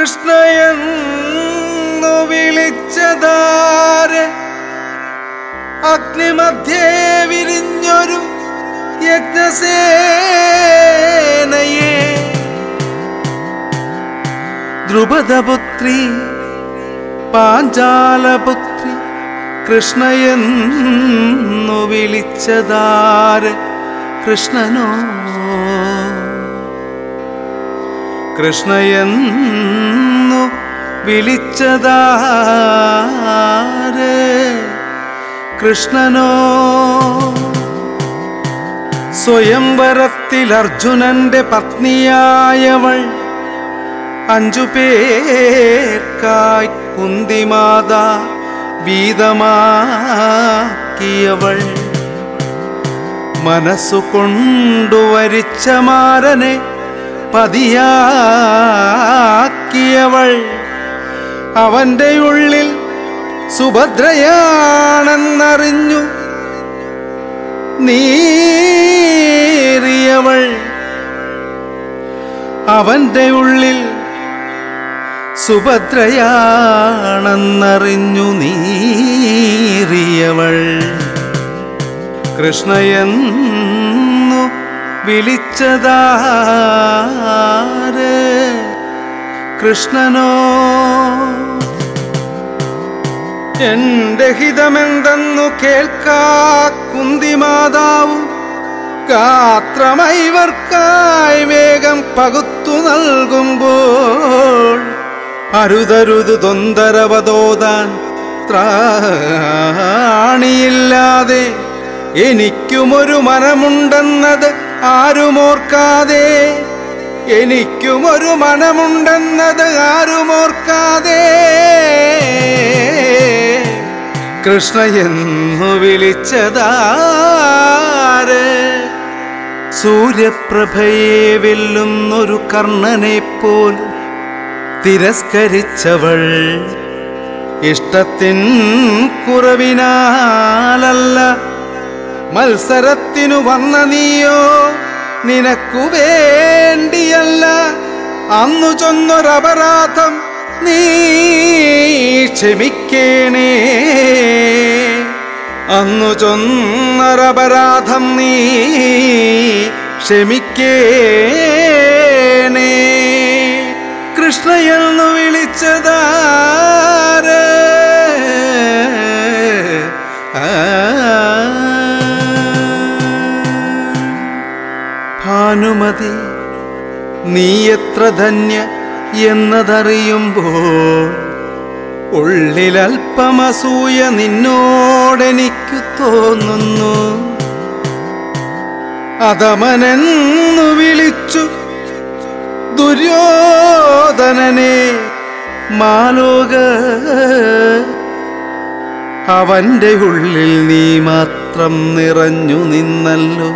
കൃഷ്ണയെന്നു വിളിച്ചതാര് അഗ്നിമധ്യേ വിരിഞ്ഞൊരു യജ്ഞസേനയെ ദ്രുപദപുത്രി പാഞ്ചാലപുത്രി കൃഷ്ണയെന്നു വിളിച്ചതാര് കൃഷ്ണനോ കൃഷ്ണയെന്നു വിളിച്ചതാര് കൃഷ്ണനോ സ്വയംവരത്തിൽ അർജുനന്റെ പത്നിയായവൾ അഞ്ചു പേർക്കായി കുന്തിമാത വീതമാക്കിയവൾ മനസ്സുകൊണ്ടുവരിച്ച മാരനെ പതിയാക്കിയവൾ അവന്റെ ഉള്ളിൽ സുഭദ്രയാണെന്നറിഞ്ഞു നീറിയവൾ അവന്റെ ഉള്ളിൽ സുഭദ്രയാണെന്നറിഞ്ഞു നീറിയവൾ കൃഷ്ണയെന്നു വിളിച്ചതാര് കൃഷ്ണനോ എന്റെ ഹിതമെന്തെന്നു കേൾക്കാ കുന്തിമാതാവും ഗാത്രമൈവർക്കായി വേഗം പകുത്തു നൽകുമ്പോൾ അരുതരുത് തൊന്തരവതോതാൻ ത്രാണിയില്ലാതെ എനിക്കുമൊരു മനമുണ്ടെന്നത് ആരുമോർക്കാതെ എനിക്കുമൊരു മനമുണ്ടെന്നത് ആരുമോർക്കാതെ കൃഷ്ണ എന്നു വിളിച്ചതാര് സൂര്യപ്രഭയെ വെല്ലുന്നൊരു കർണനെ പോലും തിരസ്കരിച്ചവൾ ഇഷ്ടത്തിൻ കുറവിനാലല്ല മത്സരത്തിനു വന്ന നീയോ നിനക്കു വേണ്ടിയല്ല അന്നു ചൊന്നൊരപരാധം നീ ക്ഷമിക്കേണേ അന്നു ചൊന്നൊരപരാധം നീ ക്ഷമിക്കേണേ കൃഷ്ണയെന്നു വിളിച്ചതാര് ഭാനുമതി നീ എത്ര ധന്യ എന്നതറിയുമ്പോൾ ഉള്ളിലൽപ്പമസൂയ നിന്നോടെനിക്കു തോന്നുന്നു അതമനെന്നു വിളിച്ചു ദുര്യോധനനെ മാലോക അവന്റെ ഉള്ളിൽ നീ മാത്രം നിറഞ്ഞു നിന്നല്ലോ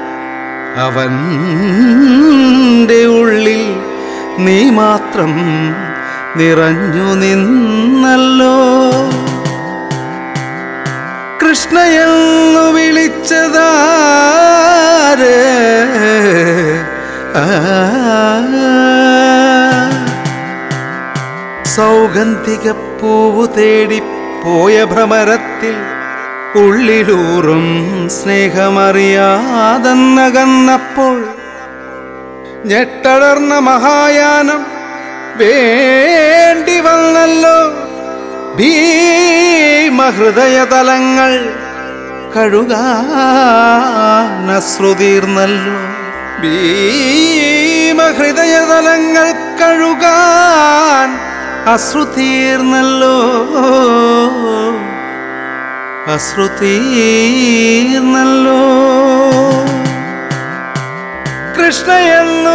അവന്റെ ഉള്ളിൽ നീ മാത്രം നിറഞ്ഞു നിന്നല്ലോ കൃഷ്ണയെന്നു വിളിച്ചതാര് ആ സൗഗന്ധിക പൂവു തേടി പോയ ഭ്രമരത്തിൽ ഉള്ളിലൂറും സ്നേഹമറിയാതെന്നകന്നപ്പോൾ ഞെട്ടടർന്ന മഹായാനം വേണ്ടി വന്നല്ലോ ഭീമഹൃദയതലങ്ങൾ കഴുകാനശ്രുതീർന്നല്ലോ ഭീമഹൃദയതലങ്ങൾ കഴുകാൻ അശ്രുതീർന്നല്ലോ അശ്രുതീർന്നല്ലോ കൃഷ്ണയെന്നു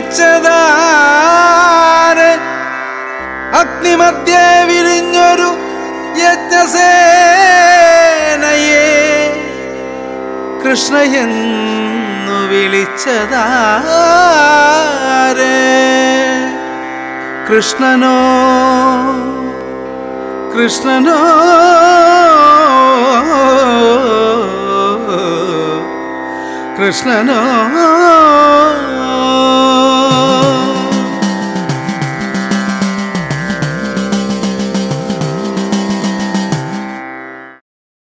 വിളിച്ചതാര് അഗ്നിമധ്യേ വിരിഞ്ഞൊരു യജ്ഞസേനയെ കൃഷ്ണയെന്നു വിളിച്ചതാര് കൃഷ്ണനോ കൃഷ്ണനോ കൃഷ്ണനോ